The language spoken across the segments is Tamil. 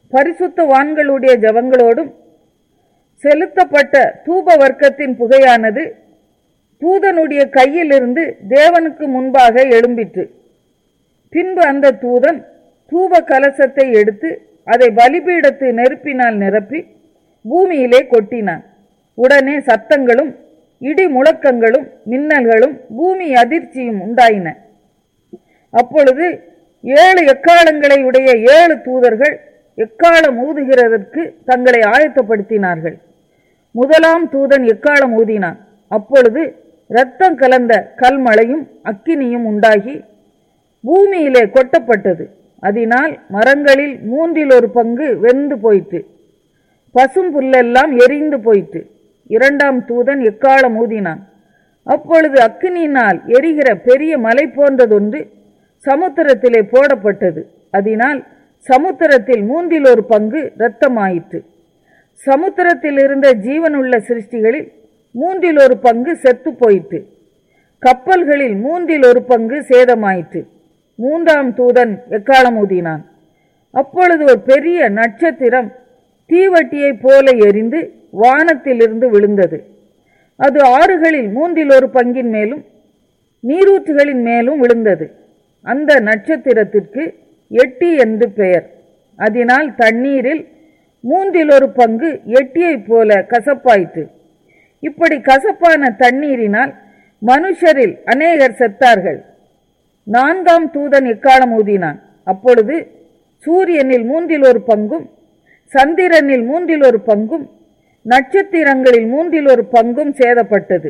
பரிசுத்தவான்களுடைய ஜபங்களோடும் செலுத்தப்பட்ட தூப வர்க்கத்தின் புகையானது தூதனுடைய கையிலிருந்து தேவனுக்கு முன்பாக எழும்பிற்று பின்பு அந்த தூதன் தூப கலசத்தை எடுத்து அதை பலிபீடத்து நெருப்பினால் நிரப்பி பூமியிலே கொட்டினான் உடனே சத்தங்களும் இடி முழக்கங்களும் மின்னல்களும் பூமி அதிர்ச்சியும் உண்டாயின அப்பொழுது ஏழு எக்காலங்களை உடைய ஏழு தூதர்கள் எக்காலம் ஊதுகிறதற்கு தங்களை ஆயத்தப்படுத்தினார்கள் முதலாம் தூதன் எக்காலம் ஊதினான் அப்பொழுது இரத்தம் கலந்த கல்மழையும் அக்கினியும் உண்டாகி பூமியிலே கொட்டப்பட்டது அதனால் மரங்களில் மூன்றில் ஒரு பங்கு வெந்து போயிற்று பசும் புல்லெல்லாம் எரிந்து போயிற்று இரண்டாம் தூதன் எக்காலம் ஊதினான் அப்பொழுது அக்கினியினால் எரிகிற பெரிய மலை போன்றதொன்று சமுத்திரத்திலே போடப்பட்டது அதனால் சமுத்திரத்தில் மூன்றில் ஒரு பங்கு இரத்தமாயிற்று சமுத்திரத்தில் இருந்த ஜீவனுள்ள சிருஷ்டிகளில் மூன்றில் ஒரு பங்கு செத்து போயிற்று கப்பல்களில் மூன்றில் ஒரு பங்கு சேதமாயிற்று மூன்றாம் தூதன் எக்காலம் ஊதினான் அப்பொழுது ஒரு பெரிய நட்சத்திரம் தீவட்டியைப் போல எரிந்து வானத்திலிருந்து விழுந்தது அது ஆறுகளில் மூன்றில் ஒரு பங்கின் மேலும் நீரூற்றுகளின் மேலும் விழுந்தது அந்த நட்சத்திரத்திற்கு எட்டி என்று பெயர் அதனால் தண்ணீரில் மூன்றில் ஒரு பங்கு எட்டியைப் போல கசப்பாயிற்று இப்படி கசப்பான தண்ணீரினால் மனுஷரில் அநேகர் செத்தார்கள் நான்காம் தூதன் எக்காலம் ஊதினான் அப்பொழுது சூரியனில் மூன்றில் ஒரு பங்கும் சந்திரனில் மூன்றில் ஒரு பங்கும் நட்சத்திரங்களில் மூன்றில் ஒரு பங்கும் சேதப்பட்டது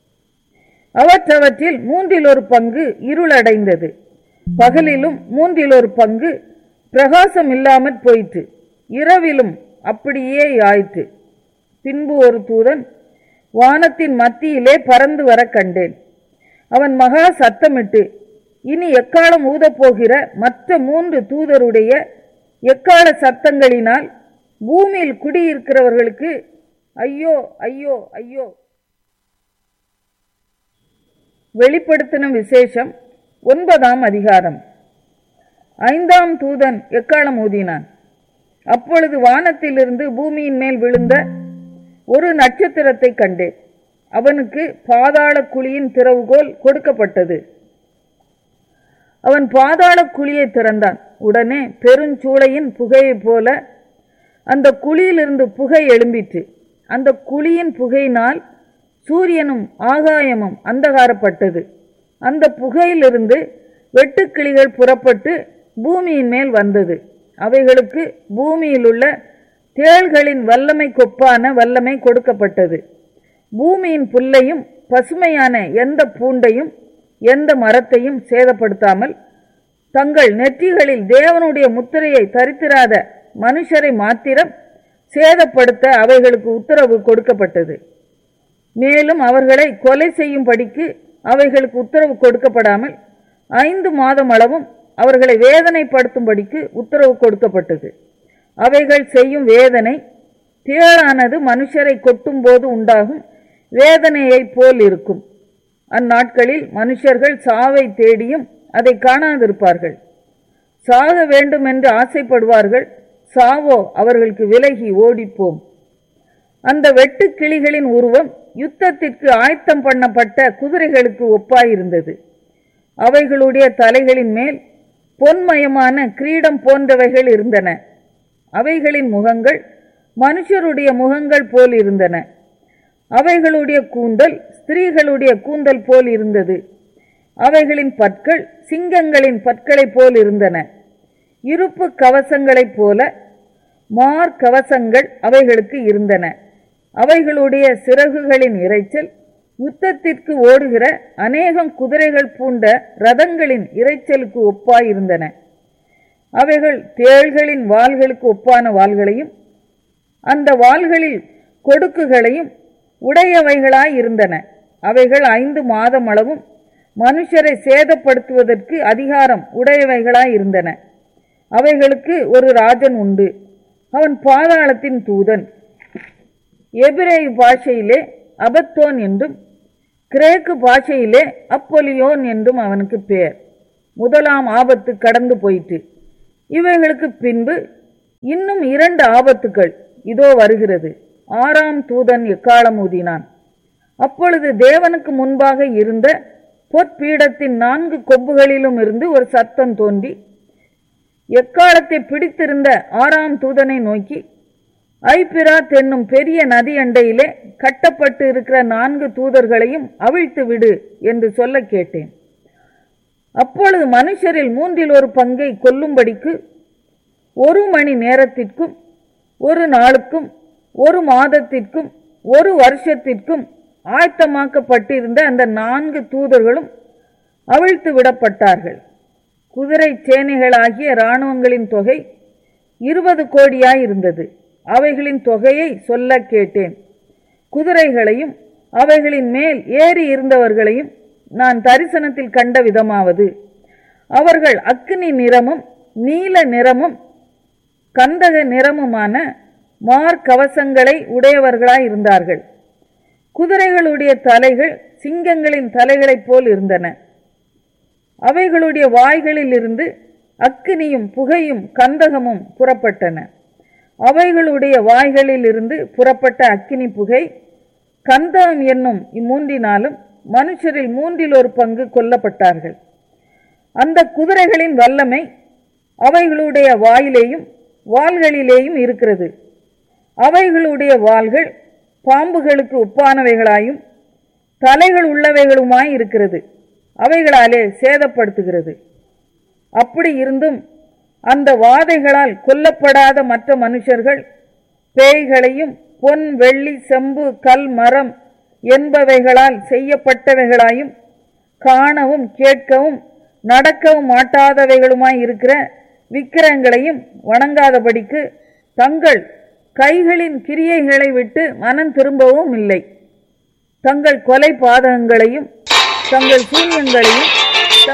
அவற்றவற்றில் மூன்றில் ஒரு பங்கு இருளடைந்தது பகலிலும் மூன்றில் ஒரு பங்கு பிரகாசம் இல்லாமற் போயிற்று இரவிலும் அப்படியே ஆயிற்று பின்பு ஒரு தூதன் வானத்தின் மத்தியிலே பறந்து வர கண்டேன் அவன் மகா சத்தமிட்டு இனி எக்காலம் ஊதப்போகிற மற்ற மூன்று தூதருடைய எக்கால சத்தங்களினால் பூமியில் குடியிருக்கிறவர்களுக்கு ஐயோ ஐயோ ஐயோ வெளிப்படுத்தின விசேஷம் ஒன்பதாம் அதிகாரம் ஐந்தாம் தூதன் எக்காலம் ஊதினான் அப்பொழுது வானத்திலிருந்து பூமியின் மேல் விழுந்த ஒரு நட்சத்திரத்தை கண்டேன் அவனுக்கு பாதாள குழியின் திறவுகோல் கொடுக்கப்பட்டது அவன் பாதாள குழியை திறந்தான் உடனே பெருஞ்சூளையின் புகையைப் போல அந்த குழியிலிருந்து புகை எழும்பிற்று அந்த குழியின் புகையினால் சூரியனும் ஆகாயமும் அந்தகாரப்பட்டது அந்த புகையிலிருந்து வெட்டுக்கிளிகள் புறப்பட்டு பூமியின் மேல் வந்தது அவைகளுக்கு பூமியில் உள்ள தேள்களின் வல்லமை கொப்பான வல்லமை கொடுக்கப்பட்டது பூமியின் புல்லையும் பசுமையான எந்த பூண்டையும் எந்த மரத்தையும் சேதப்படுத்தாமல் தங்கள் நெற்றிகளில் தேவனுடைய முத்திரையை தரித்திராத மனுஷரை மாத்திரம் சேதப்படுத்த அவைகளுக்கு உத்தரவு கொடுக்கப்பட்டது மேலும் அவர்களை கொலை செய்யும்படிக்கு அவைகளுக்கு உத்தரவு கொடுக்கப்படாமல் ஐந்து மாதம் அளவும் அவர்களை வேதனைப்படுத்தும்படிக்கு உத்தரவு கொடுக்கப்பட்டது அவைகள் செய்யும் வேதனை தேளானது மனுஷரை கொட்டும் போது உண்டாகும் வேதனையைப் போல் இருக்கும் அந்நாட்களில் மனுஷர்கள் சாவை தேடியும் அதை காணாதிருப்பார்கள் சாக வேண்டும் என்று ஆசைப்படுவார்கள் சாவோ அவர்களுக்கு விலகி ஓடிப்போம் அந்த வெட்டுக்கிளிகளின் உருவம் யுத்தத்திற்கு ஆயத்தம் பண்ணப்பட்ட குதிரைகளுக்கு ஒப்பாயிருந்தது அவைகளுடைய தலைகளின் மேல் பொன்மயமான கிரீடம் போன்றவைகள் இருந்தன அவைகளின் முகங்கள் மனுஷருடைய முகங்கள் போல் இருந்தன அவைகளுடைய கூந்தல் ஸ்திரீகளுடைய கூந்தல் போல் இருந்தது அவைகளின் பற்கள் சிங்கங்களின் பற்களைப் போல் இருந்தன இருப்பு கவசங்களைப் போல மார்கவசங்கள் அவைகளுக்கு இருந்தன அவைகளுடைய சிறகுகளின் இரைச்சல் யுத்தத்திற்கு ஓடுகிற அநேகம் குதிரைகள் பூண்ட ரதங்களின் இரைச்சலுக்கு ஒப்பாயிருந்தன அவைகள் தேள்களின் வாள்களுக்கு ஒப்பான வாள்களையும் அந்த வாள்களில் கொடுக்குகளையும் உடையவைகளாய் இருந்தன அவைகள் ஐந்து மாதம் அளவும் மனுஷரை சேதப்படுத்துவதற்கு அதிகாரம் உடையவைகளாய் இருந்தன அவைகளுக்கு ஒரு ராஜன் உண்டு அவன் பாதாளத்தின் தூதன் எபிரேய பாஷையிலே அபத்தோன் என்றும் கிரேக்கு பாஷையிலே அப்பொலியோன் என்றும் அவனுக்கு பெயர் முதலாம் ஆபத்து கடந்து போயிற்று இவைகளுக்கு பின்பு இன்னும் இரண்டு ஆபத்துக்கள் இதோ வருகிறது ஆறாம் தூதன் எக்காலம் ஊதினான் அப்பொழுது தேவனுக்கு முன்பாக இருந்த பொற்பீடத்தின் நான்கு கொம்புகளிலும் இருந்து ஒரு சத்தம் தோன்றி எக்காலத்தை பிடித்திருந்த ஆறாம் தூதனை நோக்கி ஐபிராத் என்னும் பெரிய நதி அண்டையிலே கட்டப்பட்டு இருக்கிற நான்கு தூதர்களையும் அவிழ்த்து விடு என்று சொல்ல கேட்டேன் அப்பொழுது மனுஷரில் மூன்றில் ஒரு பங்கை கொல்லும்படிக்கு ஒரு மணி நேரத்திற்கும் ஒரு நாளுக்கும் ஒரு மாதத்திற்கும் ஒரு வருஷத்திற்கும் ஆயத்தமாக்கப்பட்டிருந்த அந்த நான்கு தூதர்களும் அவிழ்த்து விடப்பட்டார்கள் குதிரை சேனைகளாகிய இராணுவங்களின் தொகை இருபது கோடியாய் இருந்தது அவைகளின் தொகையை சொல்ல கேட்டேன் குதிரைகளையும் அவைகளின் மேல் ஏறி இருந்தவர்களையும் நான் தரிசனத்தில் கண்ட விதமாவது அவர்கள் அக்கினி நிறமும் நீல நிறமும் கந்தக நிறமுமான மார்க்கவசங்களை உடையவர்களாய் இருந்தார்கள் குதிரைகளுடைய தலைகள் சிங்கங்களின் தலைகளைப் போல் இருந்தன அவைகளுடைய வாய்களில் இருந்து அக்கினியும் புகையும் கந்தகமும் புறப்பட்டன அவைகளுடைய வாய்களில் இருந்து புறப்பட்ட அக்கினி புகை கந்தகம் என்னும் இம்மூன்றினாலும் மனுஷரில் மூன்றில் ஒரு பங்கு கொல்லப்பட்டார்கள் அந்த குதிரைகளின் வல்லமை அவைகளுடைய வாயிலேயும் வாள்களிலேயும் இருக்கிறது அவைகளுடைய வாள்கள் பாம்புகளுக்கு ஒப்பானவைகளாயும் தலைகள் உள்ளவைகளுமாய் இருக்கிறது அவைகளாலே சேதப்படுத்துகிறது அப்படி இருந்தும் அந்த வாதைகளால் கொல்லப்படாத மற்ற மனுஷர்கள் பேய்களையும் பொன் வெள்ளி செம்பு கல் மரம் என்பவைகளால் செய்யப்பட்டவைகளாயும் காணவும் கேட்கவும் நடக்கவும் மாட்டாதவைகளுமாய் இருக்கிற விக்கிரகங்களையும் வணங்காதபடிக்கு தங்கள் கைகளின் கிரியைகளை விட்டு மனம் திரும்பவும் இல்லை தங்கள் கொலை பாதகங்களையும் தங்கள் சூரியங்களையும்